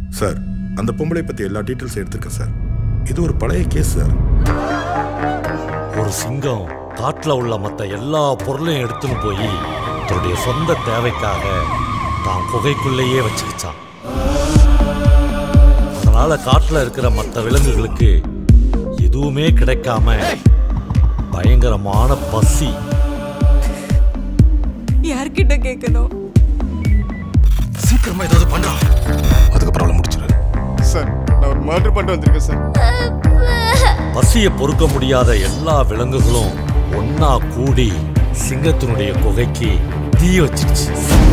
sir அந்த பொம்பளை பற்றி எல்லா டீட்டெயில்ஸ் எடுத்திருக்கேன் சார் இது ஒரு பழைய கேஸ் சார் ஒரு சிங்கம் காட்டுல உள்ள மத்த எல்லா பொருளையும் எடுத்துன்னு போய் தன்னுடைய சொந்த தேவைக்காக தான் குகைக்குள்ளேயே வச்சுக்கிச்சான் அதனால காட்டுல இருக்கிற மத்த விலங்குகளுக்கு எதுவுமே கிடைக்காம பயங்கரமான பசி யார்கிட்ட கேட்கணும் சீக்கிரமா ஏதாவது பண்றான் அதுக்கப்புறம் அவளை முடிச்சிரு சார் நான் ஒரு மர்டர் பண்ணிட்டு வந்திருக்கேன் சார் பசியை பொறுக்க முடியாத எல்லா விலங்குகளும் ஒன்னா கூடி சிங்கத்தினுடைய குகைக்கு தீ வச்சிருச்சு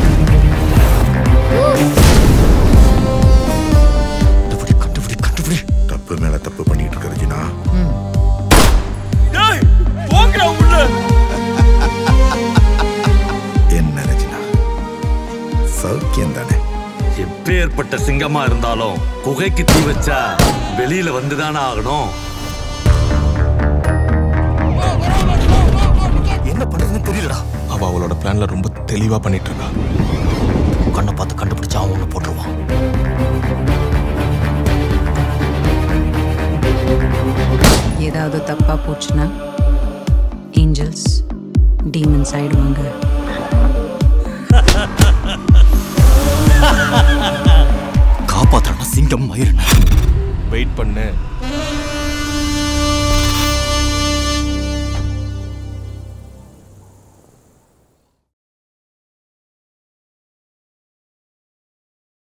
தப்பு மேல தப்பு பண்ணிட்டு இருக்க ரஜினா என்ன ரஜினா சௌக்கியம் தானே எப்பேற்பட்ட சிங்கமா இருந்தாலும் குகைக்கு தீ வச்சா வெளியில வந்துதானே ஆகணும் என்ன பண்றதுன்னு தெரியலடா அவ அவளோட பிளான்ல ரொம்ப தெளிவா பண்ணிட்டு இருக்கா கண்ணை பார்த்து கண்டுபிடிச்சா அவன் ஒண்ணு போட்டுருவான் ஏதாவது தப்பா போச்சுன்னா ஏஞ்சல்ஸ் டீமன்ஸ் ஆயிடுவாங்க காப்பாத்துறா சிங்கம் மயிர் வெயிட் பண்ணு